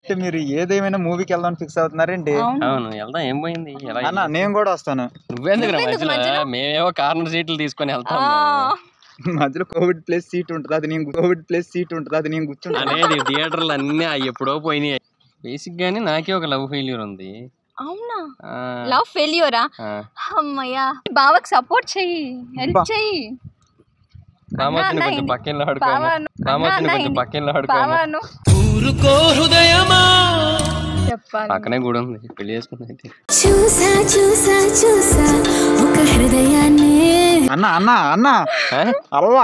అంటే మీరు ఏదేమైనా మూవీకి వెళ్దాం ఫిక్స్ అవుతున్నారేంటి అవును అవును వెళ్దాం ఏం పోయింది ఎలా అన్న నేను కూడా వస్తాను నువ్వెందుకు రా నువ్వెందుకు మధ్యలో మధ్యలో? మేమేవో కార్నర్ సీట్లు తీసుకొని వెళ్తాం ఆ, మధ్యలో కోవిడ్ ప్లేస్ సీట్ ఉంటుంది అది నేను కోవిడ్ ప్లేస్ సీట్ ఉంటుంది అది నేను కూర్చుంటాను అనేది థియేటర్లు అన్ని అవి ఎప్పుడో పోయినాయి బేసిక్ గానీ నాకే ఒక లవ్ ఫెయిల్యూర్ ఉంది అవునా ఆ, లవ్ ఫెయిల్యూరా ఆ. అమ్మయ్యా బావకి సపోర్ట్ చెయ్యి హెల్ప్ బా. చెయ్యి రామోతిని అన్న, కొంచెం అన్న, పక్కన బావా ఆడుకోను ను- రామోతిని అన్న, కొంచెం అన్న, పక్కన ఆడుకోను బావాను చెప్పాలి పక్కనే గుడి ఉంది పెళ్లి చేసుకుంది అయితే చూసా చూసా చూసా ఒక హృదయాన్ని అన్న అన్న అన్న ఆ? అల్వా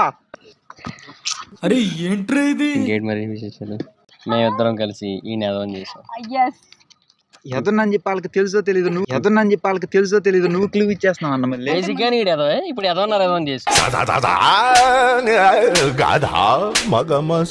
ఇంకేంటి మరి విశేషాలు మేమిద్దరం కలిసి ఈ నెలవని చేసాం ఎస్ ఎదురునని చెప్పి వాళ్ళకి తెలుసో తెలీదు నువ్వు ఎదురునని చెప్పి వాళ్ళకి తెలుసో తెలీదు నువ్వు క్లూ ఇచ్చేస్తున్నావు అన్న మళ్ళీ బేసిక్ గానీ ఈడు ఎదవే ఇప్పుడు ఎదవన్నారు ఎదవని చేసి గాధా మగమ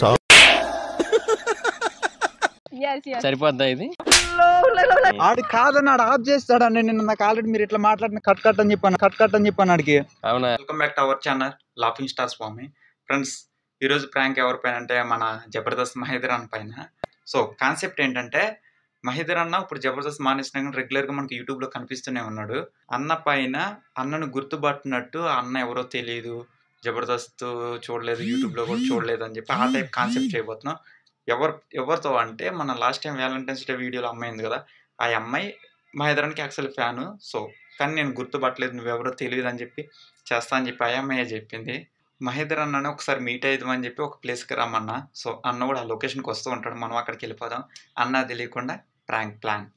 ఎస్ ఎస్ సరిపోద్దా ఇది ఆడు కాదన్నాడు ఆఫ్ చేస్తాడండి నిన్న నాకు ఆల్రెడీ మీరు ఇట్లా మాట్లాడిన కట్ కట్ అని చెప్పాను కట్ కట్ అని చెప్పాను ఆడికి అవునా welcome back to our channel laughing star Swami friends ఈరోజు ప్రాంక్ ఎవరి పైన అంటే మన జబర్దస్త్ మహేదర్ అన్న పైన సో కాన్సెప్ట్ ఏంటంటే మహేదర్ అన్న ఇప్పుడు జబర్దస్త్ మానేసిన కానీ రెగ్యులర్గా మనకి యూట్యూబ్లో కనిపిస్తూనే ఉన్నాడు అన్న పైన అన్నను గుర్తుపట్టినట్టు ఆ అన్న ఎవరో తెలియదు జబర్దస్త్ చూడలేదు యూట్యూబ్లో కూడా చూడలేదు అని చెప్పి ఆ టైప్ కాన్సెప్ట్ చేయబోతున్నాం ఎవరు ఎవరితో అంటే మన లాస్ట్ టైం వ్యాలంటైన్స్ డే వీడియోలో అమ్మాయి ఉంది కదా ఆ అమ్మాయి మహేదరానికి యాక్చువల్ ఫ్యాను సో కానీ నేను గుర్తుపట్టలేదు నువ్వెవరో తెలియదు అని చెప్పి చేస్తా అని చెప్పి ఆ అమ్మాయి చెప్పింది మహేందర్ అన్నని ఒకసారి మీట్ అయిదామని చెప్పి ఒక ప్లేస్కి రమ్మన్నా సో అన్న కూడా ఆ లొకేషన్కి వస్తూ ఉంటాడు మనం అక్కడికి వెళ్ళిపోదాం అన్న తెలియకుండా ప్రాంక్ ప్లాన్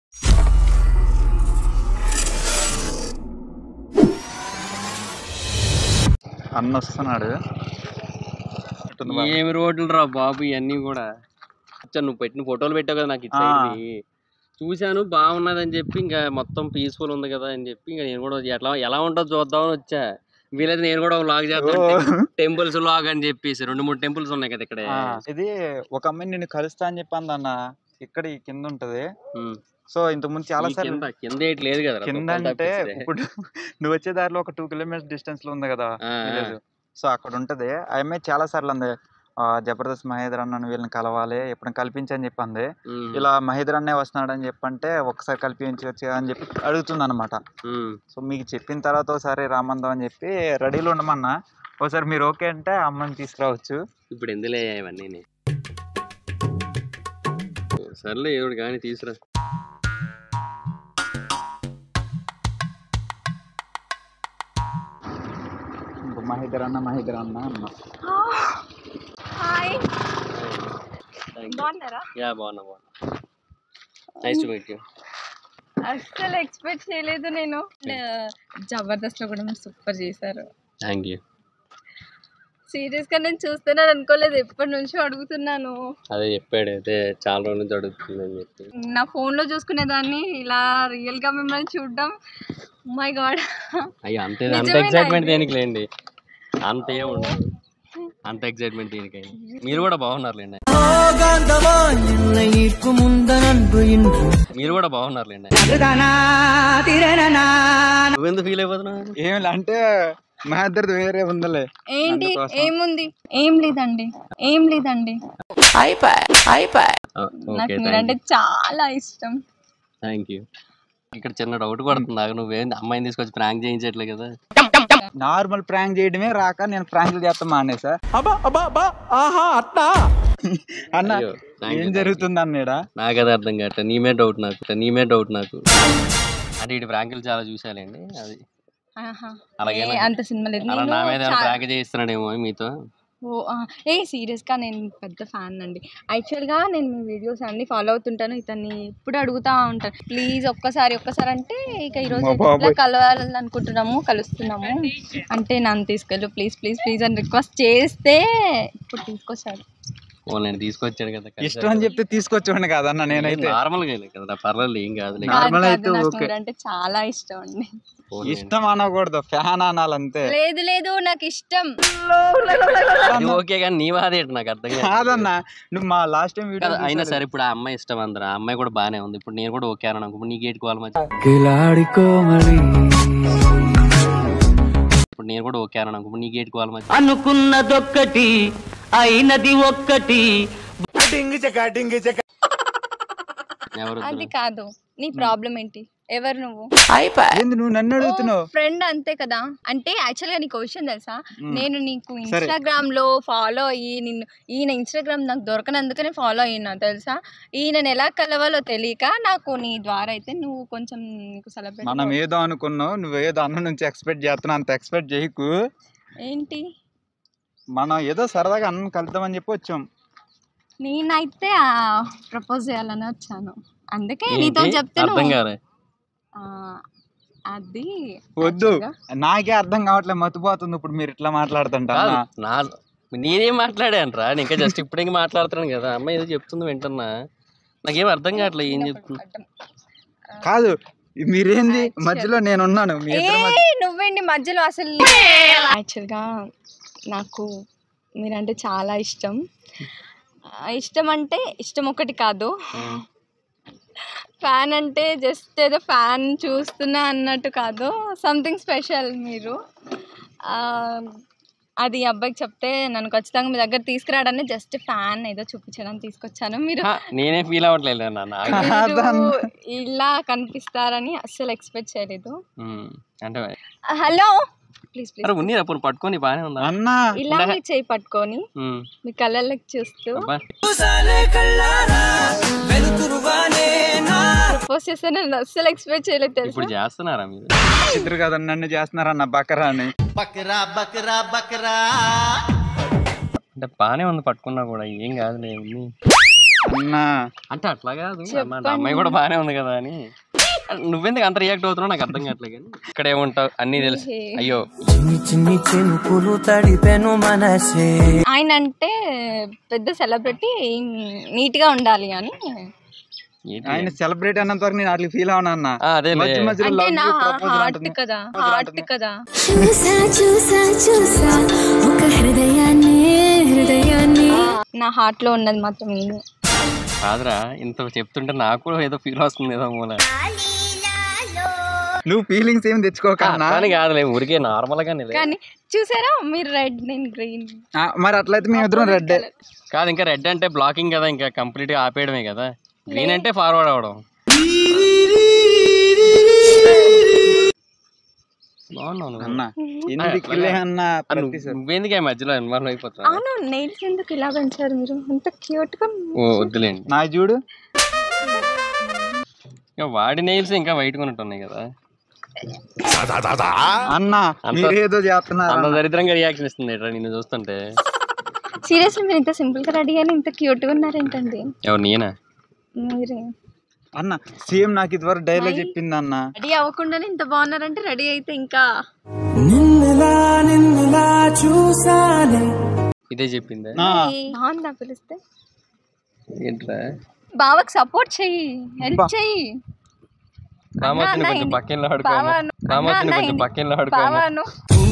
అన్న వస్తున్నాడు ఏమి రోడ్లు రా బాబు ఇవన్నీ కూడా అచ్చా నువ్వు పెట్టిన ఫోటోలు పెట్టావు కదా నాకు ఆ. ఇచ్చేది చూశాను బాగున్నది అని చెప్పి ఇంకా మొత్తం పీస్ఫుల్ ఉంది కదా అని చెప్పి ఇంకా నేను కూడా ఎట్లా ఎలా ఉంటుందో చూద్దామని వచ్చా వీలైతే నేను కూడా లాగ్ చేద్దాం టెంపుల్స్ లాగ్ అని చెప్పేసి రెండు మూడు టెంపుల్స్ ఉన్నాయి కదా ఇక్కడ ఆ, ఇది ఒక అమ్మాయి నిన్ను కలుస్తా అని చెప్పి అన్న ఇక్కడ ఈ కింద ఉంటది ఉమ్. సో ఇంతకుముందు చాలా ఈ సార్లు కింద కింద ఏటి లేదు కదా కింద అంటే ఇప్పుడు నువ్వు వచ్చే దారిలో ఒక టూ కిలోమీటర్స్ డిస్టెన్స్ లో ఉంది కదా విలేజ్ సో అక్కడ ఉంటది ఆ అమ్మాయి చాలా సార్లు అంది ఆ, జబర్దస్త్ మహేంద్ర అన్న వీళ్ళని కలవాలి ఎప్పుడు కల్పించని చెప్పింది ఇలా మహేంద్ర అన్నే వస్తున్నాడు అని చెప్పంటే ఒకసారి కల్పించవచ్చు అని చెప్పి అడుగుతుంది అనమాట సో మీకు చెప్పిన తర్వాత ఒకసారి రామందాం అని చెప్పి రెడీలో ఉండమన్నా ఒకసారి మీరు ఓకే అంటే ఆ అమ్మని తీసుకురావచ్చు ఇప్పుడు ఎందులే ఇవన్నీ సర్లే ఎవడు కానీ తీసురా ఇంకా మహేంద్ర అన్న మహేంద్ర అన్న అన్న హాయ్ బాగున్నారా యా బాగున్నా బాగున్నా నైస్ టు మీట్ యూ అస్సలు ఎక్స్పెక్ట్ చేయలేదు నేను జబర్దస్త్ లో కూడా మీరు సూపర్ చేశారు థ్యాంక్ యూ సీరియస్ గా నేను చూస్తున్నాను అనుకోలేదు ఎప్పటి నుంచో అడుగుతున్నాను అదే చెప్పాడు అయితే చాలా రోజుల నుంచి అడుగుతుందని చెప్పి నా ఫోన్ లో చూసుకునేదాన్ని ఇలా రియల్ గా మిమ్మల్ని చూడడం మై గాడ్ అయ్యో అంతే అంత నిజమేనా ఎక్సైట్మెంట్ ఇది? దేనికి లేండి అంత ఏం ఉండదు అంత ఎక్సైట్మెంట్ దేనికైనా మీరు కూడా బాగున్నారులేండి మీరు కూడా బాగున్నారులేండి నువ్వెందుకు ఫీల్ అయిపోతున్నావు ఏమి అంటే మహేంద్రది వేరే ఉందలే ఏంటి అందుకోసం. ఏముంది ఏం లేదండి ఏం లేదండి నాకు ఓకే మీరంటే చాలా ఇష్టం థ్యాంక్ యూ ఇక్కడ చిన్న డౌట్ పడుతుంది నాకు నువ్వేం అమ్మాయిని తీసుకొచ్చి ప్రాంక్ చేయించట్లే కదా నార్మల్ ప్రాంక్ చేయడమే రాక నేను ప్రాంక్లు చేస్తా మానేసా అన్న అయ్యో, thank you, ఏం thank జరుగుతుంది అన్నాడా నాకు అది అర్థం కావట్లేదు నీ మీద డౌట్ నాకు నీ మీద డౌట్ నాకు అంటే ఇటు ప్రాంకులు చాలా చూసాలండి అది ఆహా. అలాగే ఏ, అంత సినిమా లేదు అలా నేను నా మీద చా- ప్రాంక్ చేయిస్తున్నాడేమో మీతో ఓ, ఆ, ఏ సీరియస్ గా నేను పెద్ద ఫ్యాన్ అండి యాక్చువల్ గా నేను మీ వీడియోస్ అన్ని ఫాలో అవుతుంటాను ఇతన్ని ఎప్పుడు అడుగుతా ఉంటాను ప్లీజ్ ఒక్కసారి ఒక్కసారి అంటే ఇక ఈరోజు మా బాబోయ్. ఇట్లా కలవాలనుకుంటున్నాము కలుస్తున్నాము అంటే నన్ను తీసుకెళ్ళు ప్లీజ్ ప్లీజ్ ప్లీజ్ అని రిక్వెస్ట్ చేస్తే ఇప్పుడు తీసుకొచ్చాడు ఓ నేను తీసుకొచ్చాడు కదా ఇష్టం అని చెప్తే తీసుకొచ్చేవాడిని కాదన్న నేనైతే నార్మల్ గా కదా పర్లేదు ఏం కాదు Normal కాదు, అయితే కాదు, నాకు ఓకే. మీరంటే చాలా ఇష్టం అండి ఇష్టం అనకూడదు ఫ్యాన్ అనాలంతే లేదు లేదు నాకు ఇష్టం ఓకే కానీ నీ బాధ ఏంటి నాకు అర్థం కాదు. కాదన్న నువ్వు మా లాస్ట్ టైం వీడియో కదా, అయినా సరే ఇప్పుడు ఆ అమ్మాయి ఇష్టం అందరు ఆ అమ్మాయి కూడా బానే ఉంది ఇప్పుడు నేను కూడా ఓకే అన్నాను ఇప్పుడు నీకు ఏటుకోవాలి మధ్య ఇప్పుడు నేను కూడా ఓకే అన్నాను ఇప్పుడు నీకు ఏటుకోవాలి మధ్య అనుకున్నదొక్కటి అయినది ఒక్కటి ఎవరు అది వద్దులే. కాదు నీ ప్రాబ్లం ఏంటి ఎవరు నువ్వు ఏంది నువ్వు నన్ను అడుగుతున్నావు ఫ్రెండ్ అంతే కదా అంటే యాక్చువల్ గా నీకు విషయం తెలుసా మ్. నేను నీకు సరే. ఇన్స్టాగ్రామ్ లో ఫాలో అయ్యి నిన్ను ఈయన ఇన్స్టాగ్రామ్ నాకు దొరకనందుకనే ఫాలో అయినా తెలుసా ఈయనని ఎలా కలవాలో తెలియక నాకు నీ ద్వారా అయితే నువ్వు కొంచెం నీకు సెలబ్రేట్ మనం ఏదో అనుకున్నావు నువ్వేదో అన్న నుంచి ఎక్స్పెక్ట్ చేస్తున్నావు అంత ఎక్స్పెక్ట్ చేయకు ఏంటి మనం ఏదో సరదాగా అన్నం కలుద్దామని చెప్పి వచ్చాం నేనైతే ప్రపోజ్ చేయాలని వచ్చాను అందుకే ఏంటి? నీతో చెప్తే అర్థం నువ్వు- కాలే ఆ, అది వద్దు actually గా నాకే అర్థం కావట్లేదు మతిపోతుంది ఇప్పుడు మీరు ఇట్లా మాట్లాడుతుంటా కాదు నా నేనేం మాట్లాడానురా నేను ఇంకా జస్ట్ ఇప్పుడే మాట్లాడుతున్నాను కదా అమ్మ ఏదో చెప్తుంది వింటున్నా నాకేం అర్థం కావట్లేదు ఏం చెప్తున్నా అడ్డం. కాదు మీరేంది Actually. మధ్యలో నేను ఉన్నాను మీ ఏ ఇద్దరి మధ్య- నువ్వేంటి మధ్యలో అసలు యాక్చువల్గా నాకు మీరంటే చాలా ఇష్టం ఆ, ఇష్టం అంటే ఇష్టం ఒకటి కాదు ఉమ్. ఫ్యాన్ అంటే జస్ట్ ఏదో ఫ్యాన్ చూస్తున్నా అన్నట్టు కాదు సంథింగ్ స్పెషల్ మీరు ఆ, అది ఈ అబ్బాయికి చెప్తే నన్ను ఖచ్చితంగా మీ దగ్గర తీసుకురావడానికి జస్ట్ ఫ్యాన్ ఏదో చూపించడానికి తీసుకొచ్చాను మీరు హా, నేనే ఫీల్ అవ్వట్లేదు నాన్న మీరు ఇలా కనిపిస్తారని అస్సలు ఎక్స్పెక్ట్ చేయలేదు ఉమ్. అంటే హలో ప్లీజ్ ప్లీజ్ అరే ఉన్ని అప్పుడు పట్టుకొని బాగానే ఉందా అన్నా ఇలా మీ చేయి పట్టుకొని ఉమ్. మీ కళ్ళకి చూస్తూ అబ్బా ప్రపోజ్ చేస్తే నేను అస్సలు ఎక్స్పెక్ట్ చేయలేదు తెలుసా ఇప్పుడు చేస్తున్నారా మీరు ఇద్దరు కదా నన్ను చేస్తున్నారన్న బకరా అని అంటే బాగానే ఉంది పట్టుకున్నా కూడా ఏం కాదులే ఉన్ని అన్నా అంటే అట్లా కాదు అమ్మ, నా అమ్మాయి కూడా బాగానే ఉంది కదా అని నువ్వెందుకు అంత రియాక్ట్ అవుతున్నావు నాకు అర్థం కావట్లేదు కానీ ఇక్కడ ఏముంటావు అన్నీ తెలుసు ఏ. అయ్యో ఆయన అంటే పెద్ద సెలబ్రిటీ నీట్ గా ఉండాలి అని ఏంటి? ఆయన సెలబ్రేట్ అన్నంత వరకు నేను అట్లా ఫీల్ అవునా అన్న ఆ, అదేలే మధ్య మధ్యలో అంటే love నా you, proposal హార్ట్ అంటుంది. కదా Proposal హార్ట్ అంటుంది. కదా చూసా చూసా చూసా ఒక హృదయాన్ని హృదయాన్ని నా హార్ట్ లో ఉన్నది మాత్రం నేను కాదురా ఇంత చెప్తుంటే నాకు కూడా ఏదో ఫీల్ వస్తుంది ఏదో మూల నువ్వు ఫీలింగ్స్ ఏం తెచ్చుకోక అన్నా కానీ కాదులే ఊరికే నార్మల్ గానే లే. కానీ చూసారా మీరు రెడ్ నేను గ్రీన్ ఆ, మరి అట్లయితే మేము ఇద్దరం రెడ్ కాదు ఇంకా రెడ్ అంటే బ్లాకింగ్ కదా ఇంకా కంప్లీట్ గా ఆపేయడమే కదా గ్రీన్ అంటే ఫార్వర్డ్ అవడం బాగున్నావు నువ్వు. అన్న ఎందుకు ఇల్లే అన్న ఆ, నువ్వు- ప్రతిసారి నువ్వెందుకు ఈ మధ్యలో ఇన్వాల్వ్ అయిపోతావు అవును నెయిల్స్ ఎందుకు ఇలా పెంచారు మీరు అంత క్యూట్ గా ఓ వద్దులేండి నా చూడు ఇంకా వాడి నెయిల్స్ ఇంకా వైట్ ఉన్నట్టున్నాయి కదా అన్న మీరేదో చేస్తున్నారు అంత దరిద్రంగా రియాక్షన్ ఇస్తుంది ఎట్రా నిన్ను చూస్తుంటే సీరియస్లీ మీరు ఇంత సింపుల్ గా రెడీ అని ఇంత క్యూట్ గా ఉన్నారేంటండి ఎవరు నేనా మీరే అన్న సేమ్ నాకు ఇదివరకు డైలాగ్ చెప్పింది అన్న రెడీ అవ్వకుండానే ఇంత బాగున్నారంటే రెడీ అయితే ఇంకా ఇదే చెప్పిందే ఆ, బాగుందా పిలిస్తే ఏంట్రా బావకి సపోర్ట్ చెయ్యి హెల్ప్ చెయ్యి రామోతిని అన్నా, కొంచెం ఇది- పక్కన ఆడుకో బావాను. రామోతిని అన్నా, కొంచెం ఇది- పక్కన ఆడుకో బావాను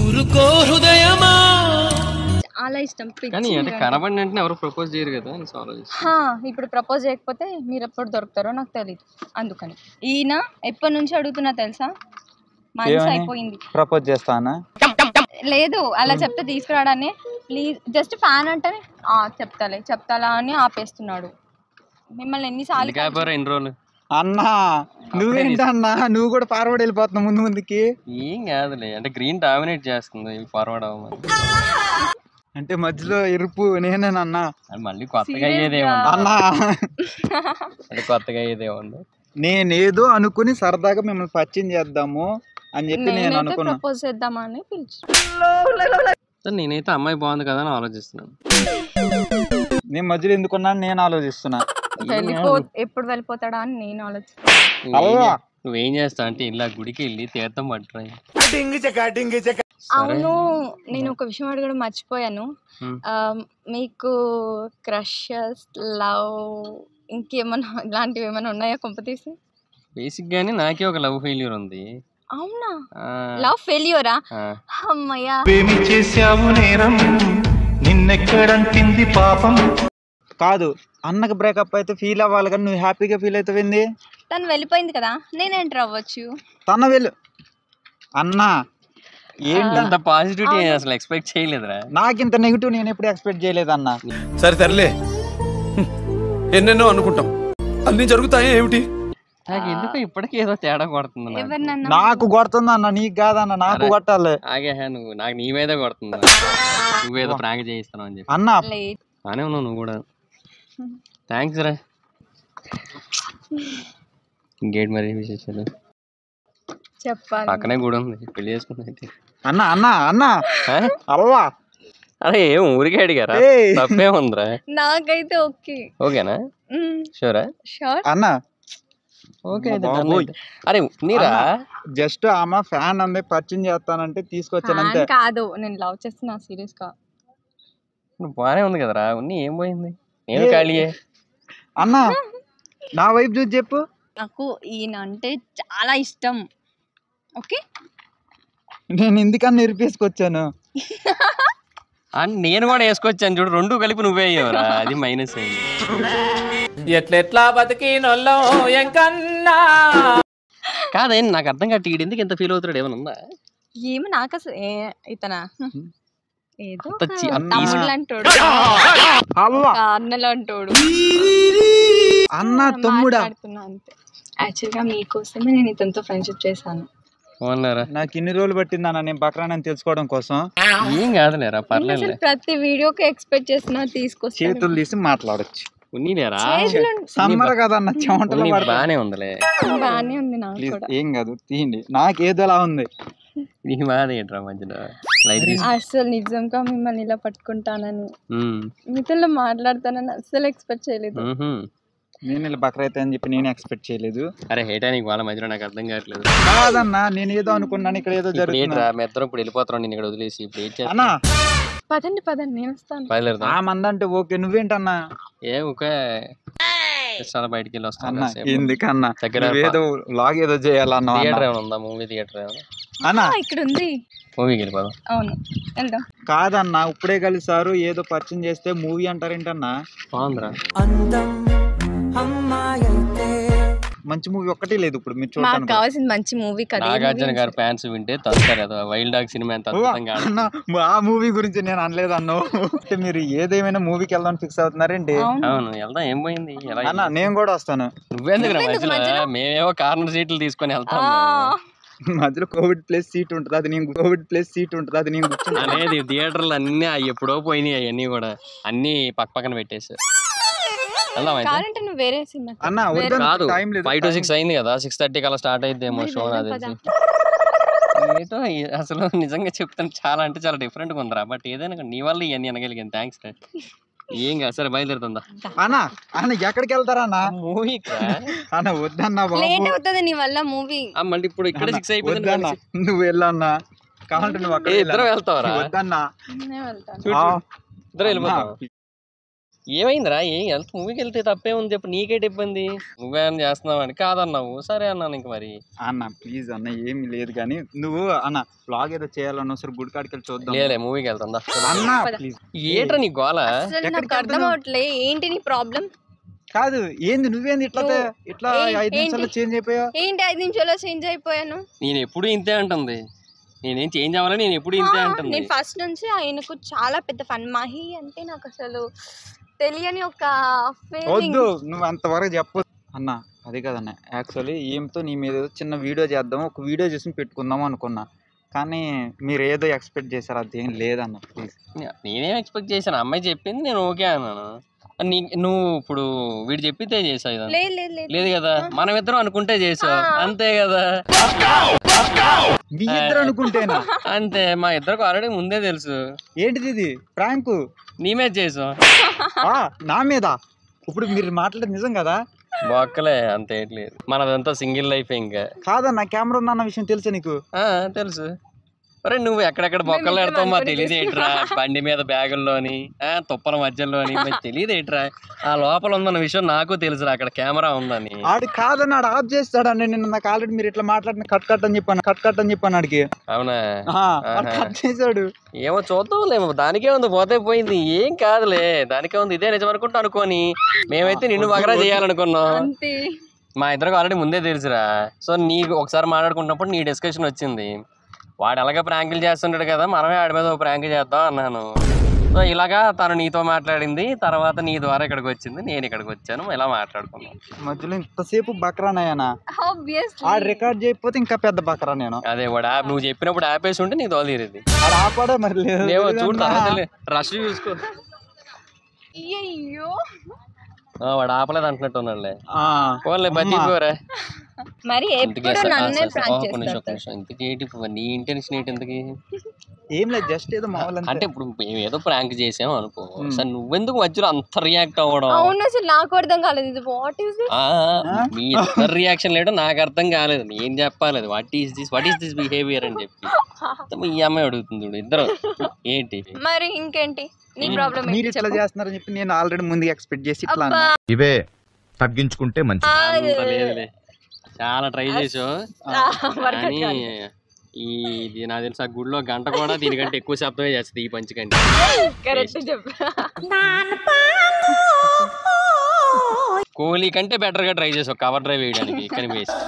చాలా ఇష్టం పిచ్చి కానీ అంటే మీరంటే. కనబడిన వెంటనే ఎవరు ప్రపోజ్ చేయరు కదా అని ఆలోచిస్తాను హా, ఇప్పుడు ప్రపోజ్ చేయకపోతే మీరు ఎప్పుడు దొరుకుతారో నాకు తెలియదు అందుకని ఈయన ఎప్పటి నుంచి అడుగుతున్నా తెలుసా మంచి ఏమని? అయిపోయింది ప్రపోజ్ చేస్తానా లేదు అలా చెప్తే తీసుకురాడాన్ని ప్లీజ్ జస్ట్ ఫ్యాన్ అంటేనే "ఆ, చెప్తాలే చెప్తాలా అని ఆపేస్తున్నాడు మిమ్మల్ని ఎన్నిసార్లు ఎందుకు ఆపారు ఎన్ని రోజులు అన్నా నువ్వేంటి అన్నా నువ్వు కూడా ఫార్వర్డ్ వెళ్ళిపోతున్నావు ముందు ముందుకి ఏం కాదులే అంటే గ్రీన్ డామినేట్ చేస్తుంది ఫార్వర్డ్ అవ్వమని అంటే మధ్యలో ఎరుపు నేనేనన్నా అది మళ్ళీ కొత్తగా అయ్యేదేమో అన్నా అంటే కొత్తగా అయ్యేదేమో నేనేదో అనుకుని సరదాగా మిమ్మల్ని పరిచయం చేద్దాము అని చెప్పి నేను నేనైతే అనుకున్నా ప్రపోజ్ చేద్దామని పిలిచి సో నేనైతే అమ్మాయి బాగుంది కదా అని ఆలోచిస్తున్నాను నేను మధ్యలో ఎందుకున్నాను నేను ఆలోచిస్తున్నా వెళ్ళిపో ఎప్పుడు వెళ్ళిపోతాడా అని నేను ఆలోచిస్తాను నువ్వేం అవ్వా. చే- నువ్వేం చేస్తావు అంటే ఇలా గుడికి వెళ్ళి తీర్థం పట్టురా అవును నేను ఒక విషయం అడగడం మర్చిపోయాను హ్మ్. ఆ, మీకు క్రషెస్ లవ్ ఇంకేమన్నా ఇలాంటివి ఏమైనా ఉన్నాయా కొంపతీసి బేసిక్ గానే నాకే ఒక లవ్ ఫెయిల్యూర్ ఉంది అవునా ఆ, లవ్ ఫెయిల్యూరా ఆ. అమ్మయ్యా ఏమి చేశావు నేరం నిన్నెక్కడంటింది పాపం కాదు అన్నకు బ్రేకప్ అయితే ఫీల్ అవ్వాలి కానీ నువ్వు హ్యాపీగా ఫీల్ అవుతావింది తను వెళ్ళిపోయింది కదా నేను ఎంటర్ అవ్వచ్చు తన వెళ్ళు అన్నా ఏంటి అంత పాజిటివిటీ నేను అసలు ఎక్స్పెక్ట్ చేయలేదురా నాకింత నెగిటివ్ నేను ఎప్పుడు ఎక్స్పెక్ట్ చేయలేదు అన్న సరే తరలే ఎన్నెన్నో అనుకుంటాం అన్ని జరుగుతాయా ఏమిటి నాకు ఎందుకు ఇప్పటికీ ఏదో తేడా కొడుతుంది నాకు. ఎవరినన్నా నాకు కొడుతుంది అన్న నీకు కాదన్న నాకు అరే. కొట్టాలి ఆగే హే నువ్వు నాకు నీ మీదే కొడుతుంది నువ్వేదో ప్రాంక్ చేయిస్తున్నావు అని చెప్పి అన్న లేట్ బానే ఉన్నావు నువ్వు కూడా థ్యాంక్స్ రా ఇంకేంటి మరి విశేషాలు చెప్పాలి పక్కనే కూడా ఉంది పెళ్లి చేసుకుంది అయితే అన్న అన్న అన్న ఆ? అవ్వా అరే ఏం ఊరికే అడిగారా ఏయ్. తప్పే ఉందిరా నాకైతే ఓకే ఓకేనా షూరా షూర్ అన్న ఓకే అయితే బాబోయ్. done అయితే. అరే నీరా జస్ట్ ఆమె ఫ్యాన్ అందే పరిచయం చేస్తానంటే తీసుకొచ్చాను అంతే కాదు నేను లవ్ చేస్తున్నా సీరియస్ గా నువ్వు బానే ఉంది కదరా ఉన్ని ఏం పోయింది నేను ఏ- ఖాళీయే అన్న నా వైపు చూసి చెప్పు నాకు ఈయన అంటే చాలా ఇష్టం ఓకే నేను ఎందుకన్నా నిరిపేసుకొచ్చాను అండ్ నేను కూడా వేసుకొచ్చాను చూడు రెండు కలిపి నువ్వే అయ్యావురా అది మైనస్ అయింది ఎట్లెట్లా బతికి నొల్లో ఎంకన్నా కాదే నాకు అర్థం కాదు ఈడు ఎందుకు ఎంత ఫీల్ అవుతాడు ఏమైనా ఉందా ఏమో నాకు అసలు ఏ- ఇతన ఏదో అంత చి- అంత తమ్ముడు అంటాడు అవ్వా అన్నలు అంటాడు అన్న తమ్ముడా మాట్లాడుతున్నా అంతే యాక్చువల్గా మీకోసమే నేను ఇతనితో ఫ్రెండ్షిప్ చేశాను అవునారా నాకు ఇన్ని రోజులు పట్టింది అన్న నేను బక్రానని తెలుసుకోవడం కోసం ఏం కాదులేరా నేను పర్లేదు అసలు ప్రతి వీడియోకి ఎక్స్పెక్ట్ చేస్తున్నా తీసుకొస్తాను చేతులు తీసి మాట్లాడొచ్చు ఉన్నీలేరా చేతులు సమ్మర్ కదన్న చెమటలు ఉన్ని పడతాయి. బానే ఉందిలే బాగానే ఉంది నాకు ప్లీజ్ కూడా ఏం కాదు తీయండి నాకు ఏదో అలా ఉంది నీ బాధ ఏంట్రా మధ్యలో లైట్ తీసి అసలు నిజంగా మిమ్మల్ని ఇలా పట్టుకుంటానని ఉమ్, మీతో మాట్లాడతానని అస్సలు ఎక్స్పెక్ట్ చేయలేదు ఉహుం. నేను ఇలా బక్రా అయితే అని చెప్పి నేను ఎక్స్పెక్ట్ చేయలేదు అరే హేటా నీకు వాళ్ళ మధ్యలో నాకు అర్థం కావట్లేదు కాదన్నా నేను ఏదో అనుకున్నాను ఇక్కడ ఏదో ఇప్పుడు జరుగుతుంది ఏంట్రా మీ ఇద్దరం ఇప్పుడు వెళ్ళిపోతున్నాం నేను ఇక్కడ వదిలేసి ఇప్పుడు ఏం అన్న చేస్తా పదండి పదండి నేను వస్తాను బయలుదేరుతాం ఆ మందంటే ఓకే నువ్వేంటన్నా ఏ ఊకే చాలా బయటికి వెళ్ళి వస్తాం అన్న కాసేపు. ఎందుకన్నా దగ్గర నువ్వేదో లాగ్ ఏదో చేయాలన్నా థియేటర్ ఏమైనా ఉందా మూవీ థియేటర్ ఏమైనా అన్న ఆ, ఇక్కడ ఉంది మూవీకి వెళ్ళిపోదాం అవును వెళ్దాం కాదన్నా ఇప్పుడే కలిసారు ఏదో పరిచయం చేస్తే మూవీ అంటారేంటన్నా బాగుందిరా మంచి మూవీ ఒక్కటే లేదు ఇప్పుడు మీరు మాకు చూడటానికి కావాల్సింది మంచి మూవీ కదా ఏ నాగార్జున movie గారి ఫ్యాన్స్ వింటే తంతారు కదా వైల్డ్ డాగ్ సినిమా ఎంత అద్భుతంగా ఆడింది. అన్న ఆ మూవీ గురించి నేను అనలేదు అన్న అంటే మీరు ఏదేమైనా మూవీకి వెళ్దాం ఫిక్స్ అవుతున్నారేంటి అవును. అవును వెళ్దాం ఏం పోయింది ఎలా అన్న నేను కూడా వస్తాను నువ్వెందుకు నువ్వెందుకు మధ్యలో మధ్యలో? మేమేవో కార్నర్ సీట్లు తీసుకొని వెళ్తాం ఆ, మేము. మధ్యలో కోవిడ్ ప్లేస్ సీట్ ఉంటుంది అది నేను కోవిడ్ ప్లేస్ సీట్ ఉంటుంది అది నేను కూర్చుంటాను అనేది థియేటర్లు అన్ని అవి ఎప్పుడో పోయినాయి అవన్నీ కూడా అన్ని పక్క పక్కన పెట్టేసారు వెళ్దాం అయితే కావాలంటే నువ్వు వేరే సినిమా అన్న వద్దు కాదు టైం లేదు ఫైవ్ టు time సిక్స్ అయింది కదా సిక్స్ థర్టీ కల్లా స్టార్ట్ అయిద్దేమో మరి షో నాకు వెళ్దాం తెలిసి ఏటో ఈ- అసలు నిజంగా చెప్తాను చాలా అంటే చాలా డిఫరెంట్ గా ఉందిరా బట్ ఏదైనా నీ వల్ల ఇవన్నీ అనగలిగాను థ్యాంక్స్ ఏం కాదు సరే బయలుదేరుతుందా అన్న అన్న ఎక్కడికి వెళ్తారా అన్న మూవీ అన్న వద్దన్న బాబు లేట్ అవుతుంది నీ వల్ల మూవీ మళ్ళీ ఇప్పుడు ఇక్కడ సిక్స్ అయిపోయింది వద్దన్న నువ్వు వెళ్ళన్నా కావాలంటే నువ్వు అక్కడ ఏ, ఇద్దరం వెళ్తావరా వద్దన్నా నేను వెళ్తాను చూడు, ఆ, ఇద్దరు వెళ్ళిపోతాం అన్న, ఏమైందిరా ఏం వెళ్తా మూవీకి వెళ్తే తప్పే ఉంది చెప్పు నీకేటి ఇబ్బంది నువ్వేం చేస్తున్నావు అని కాదన్నావు సరే అన్నాను ఇంక మరి అన్న ప్లీజ్ అన్న ఏమి లేదు కానీ నువ్వు అన్న బ్లాగ్ ఏదో చేయాలన్న ఒకసారి గుడి కాడికి వెళ్ళి చూద్దాం లేలే మూవీకి వెళ్తుందా అన్న పద. ప్లీజ్ ఏట్రా నీ గోల అసలు ఎక్కడికి నాకు అర్థం వెళ్తున్నావు? అవట్లే ఏంటి నీ ప్రాబ్లం కాదు ఏంది నువ్వేంది ఇట్లా తే- నువ్వు- ఇట్లా ఏ- ఐదు నిమిషాల్లో ఏంటి? చేంజ్ అయిపోయావు ఏంటి ఐదు నిమిషాల్లో చేంజ్ అయిపోయాను నేను ఎప్పుడు ఇంతే అంటుంది నేనేం చేంజ్ అవ్వాలని నేను ఎప్పుడు ఇంతే ఆ, అంటుంది నేను ఫస్ట్ నుంచి ఆయనకు చాలా పెద్ద ఫన్ మాహి అంటే నాకు అసలు తెలియని ఒక ఫీలింగ్ వద్దు నువ్వు అంతవరకు చెప్పు అన్న అది కదన్న యాక్చువల్లీ ఏమితో నీ మీద ఏదో చిన్న వీడియో చేద్దాం ఒక వీడియో చేసి పెట్టుకుందాం అనుకున్నా కానీ మీరు ఏదో ఎక్స్పెక్ట్ చేశారు అది ఏం లేదన్న ప్లీజ్ నేనేం ఎక్స్పెక్ట్ చేశాను అమ్మాయి చెప్పింది నేను ఓకే అన్నాను నీ నువ్వు ఇప్పుడు వీడు చెప్పితే చేసావు ఇదంతా. లేదు లేదు లేదు లేదు కదా మనం ఇద్దరం అనుకుంటే చేసావు ఆ. అంతే కదా మీ ఇద్దరు అనుకుంటేనా అంతే మా ఇద్దరికి ఆల్రెడీ ముందే తెలుసు ఏంటిది ఇది ప్రాంకు నీ మీద చేసావు ఆ, నా మీద ఇప్పుడు మీరు మాట్లాడేది నిజం కదా బొక్కలే అంత ఏం లేదు మనదంతా సింగిల్ లైఫ్ ఇంకా కాదన్న కెమెరా ఉందన్న విషయం తెలుసా నీకు ఆ, తెలుసు అరే నువ్వు ఎక్కడెక్కడ బొక్కలు మేము పెడతావు మా ఇద్దరం తెలియదు ఏంట్రా బండి మీద బ్యాగుల్లోని ఆ, తుప్పల మధ్యలోని మరి తెలియదు ఏంట్రా ఆ లోపల ఉందన్న విషయం నాకు తెలుసురా అక్కడ కెమెరా ఉందని ఆడు కాదన్న ఆడు ఆఫ్ చేస్తాడండి నేను నాకు ఆల్రెడీ మీరు ఇట్లా మాట్లాడిన కట్ కట్ అని చెప్పాను కట్ కట్ అని చెప్పాను ఆడికి అవునా ఆ, ఆడు ఆహా. కట్ చేశాడు ఏమో చూద్దాంలేమో దానికే ఉంది పోతే పోయింది ఏం కాదులే దానికే ఉంది ఇదే నిజం అనుకుంటా అనుకోని మేమైతే నిన్ను బగరా చేయాలనుకున్నాం అంతే మా ఇద్దరికి ఆల్రెడీ ముందే తెలుసురా సో నీకు ఒకసారి మాట్లాడుకున్నప్పుడు నీ డిస్కషన్ వచ్చింది వాడు ఎలాగ ప్రాంకులు చేస్తుంటాడు కదా మనమే ఆడి మీద ఒక ప్రాంక్ చేద్దాం అన్నాను సో సో ఇలాగా తను నీతో మాట్లాడింది తర్వాత నీ ద్వారా ఇక్కడికి వచ్చింది నేను ఇక్కడికి వచ్చాను ఇలా మాట్లాడుకున్నాం మధ్యలో ఇంతసేపు బకరానయ్యానా ఆబ్వియస్లీ ఆ రికార్డ్ చేయకపోతే ఇంకా పెద్ద బకరా నేను అదే వాడు ఆప్ నువ్వు చెప్పినప్పుడు ఆపేసి ఉంటే నీ తోలు తీరేది ఆడ ఆపాడే మరి లేదు లేవో చూడు తర్వాత రష్ చూసుకో అయ్యో ఆ, వాడు ఆపలేదు అంటున్నట్టు ఉన్నాడులే ఆ, పోన్లే బతికిపోరా మరి ఇంతకీ ఎప్పుడు అసలు- నన్నే అసలు- ప్రాంక్ ఒక నిమిషం, ఒక చేస్తారు నిమిషం. ఇంతకీ ఏంటి ఇప్పుడు నీ ఇంటెన్షన్ ఏంటి ఇంతకీ ఏం లేదు జస్ట్ ఏదో మామూలు అంటే ఇప్పుడు మేము ఏదో ప్రాంక్ చేసాం అనుకో Hmm. సార్ నువ్వెందుకు మధ్యలో అంత రియాక్ట్ అవ్వడం అవును అసలు నాకు అర్థం కాలేదు ఇది వాట్ ఈస్ ఆ, మీ ఇద్దరు రియాక్షన్ లేడు నాకు అర్థం కాలేదు నేను చెప్పాలి what is this what is this behaviour అని చెప్పి ఈ అమ్మాయి అడుగుతుంది చూడు ఇద్దరు ఏంటి మరి ఇంకేంటి నీ ప్రాబ్లం మీరు ఏంటి ఇట్లా చెప్పు చేస్తున్నారని చెప్పి నేను ఆల్రెడీ ముందుగా ఎక్స్పెక్ట్ చేసి ఇట్లా అబ్బా అన్నా. ఇవే తగ్గించుకుంటే మంచిది అంత లేదులే చాలా ట్రై చేసావు వర్కౌట్ కానీ కాదు ఈ ఇది నాకు తెలిసి ఆ గుడిలో గంట కూడా దీనికంటే ఎక్కువ శబ్దమే చేస్తుంది ఈ పంచి కంటే కరెక్ట్ చెప్పు కోహ్లీ కంటే better గా ట్రై చేసావు కవర్ డ్రైవ్ వేయడానికి కానీ వేస్ట్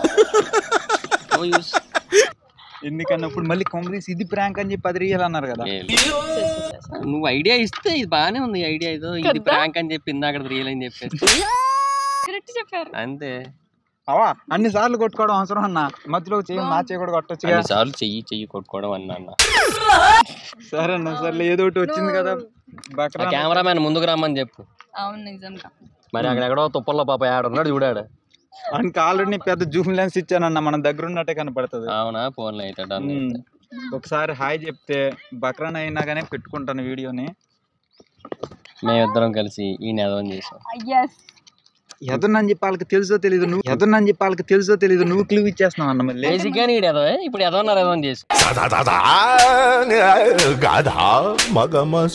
ఎందుకన్నా ఇప్పుడు మళ్ళీ కాంగ్రెస్ ఇది ప్రాంక్ అని చెప్పి అది రియల్ అన్నారు కదా నువ్వు ఐడియా ఇస్తే ఇది బాగానే ఉంది ఐడియా ఇదో ఇది కదా? ప్రాంక్ అని చెప్పి ఇందాక రియల్ అని చెప్పేసి కరెక్ట్ చెప్పారు అంతే అవా అన్ని సార్లు కొట్టుకోవడం అవసరం అన్న మధ్యలో చేయి నా చేయి కూడా కొట్టొచ్చు కదా అన్నిసార్లు చెయ్యి చెయ్యి కొట్టుకోవడం అన్నా అన్న సరే అన్న సర్లే ఏదో ఒకటి వచ్చింది కదా ఆ బకరా కెమెరామ్యాన్ ముందుకు రమ్మని చెప్పు అవును నిజంగా మరి అక్కడెక్కడో తుప్పల్లో పాప ఆడ ఉన్నాడు చూడాడు ఆయనకి ఆల్రెడీ నేను పెద్ద జూమ్ లెన్స్ ఇచ్చానన్న మన దగ్గర ఉన్నట్టే కనపడుతుంది అవునా ఫోన్లో అయితే done ఉమ్. అయితే. ఒకసారి హాయ్ చెప్తే బక్రాన్ అయినా కానీ పెట్టుకుంటాను వీడియోని మేమిద్దరం కలిసి ఈ నెదవం చేసాం ఎస్ ఎదనని చెప్పి వాళ్ళకి తెలుసో తెలీదు నువ్వు ఎదనని చెప్పి వాళ్ళకి తెలుసో తెలీదు నువ్వు క్లూ ఇచ్చేస్తున్నావు అన్న మళ్ళీ బేసిక్ గానీ ఈడు ఎదవే ఇప్పుడు ఎదవన్నారు ఎదవని చేసి గాధా మగమస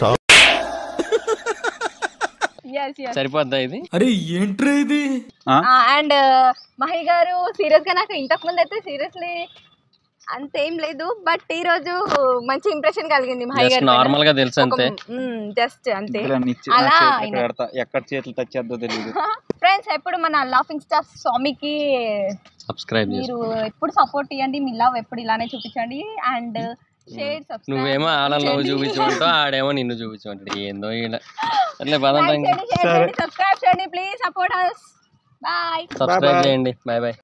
ఎస్ ఎస్ సరిపోద్దా ఇది అరే ఏంట్రా ఇది అండ్ మహి గారు సీరియస్ గా నాకు ఇంతకు ముందు అయితే సీరియస్లీ అంతేం లేదు బట్ ఈ రోజు మంచి ఇంప్రెషన్ కలిగింది మహి జస్ట్ గారి నార్మల్ గా తెలుసు అంతే జస్ట్ అంతే ఇక్కడ నిచ్చి- అలా నా చేతులు అయినా. ఎక్కడ పెడతా ఎక్కడ చేతులు టచ్ చేద్దో తెలియదు ఫ్రెండ్స్ ఎప్పుడు మన లాఫింగ్ స్టార్ స్వామికి సబ్స్క్రైబ్ చేసి మీరు ఎప్పుడు సపోర్ట్ ఇవ్వండి మీ లవ్ ఎప్పుడు ఇలానే చూపించండి అండ్ షేర్ నువ్వేమో ఆడని లవ్ చూపించమంటావు ఆడేమో నిన్ను చూపించమంటాడు ఏందో ఇలా అట్లే పదం సబ్స్క్రైబ్ చేయండి please support us bye subscribe చేయండి బాయ్ బాయ్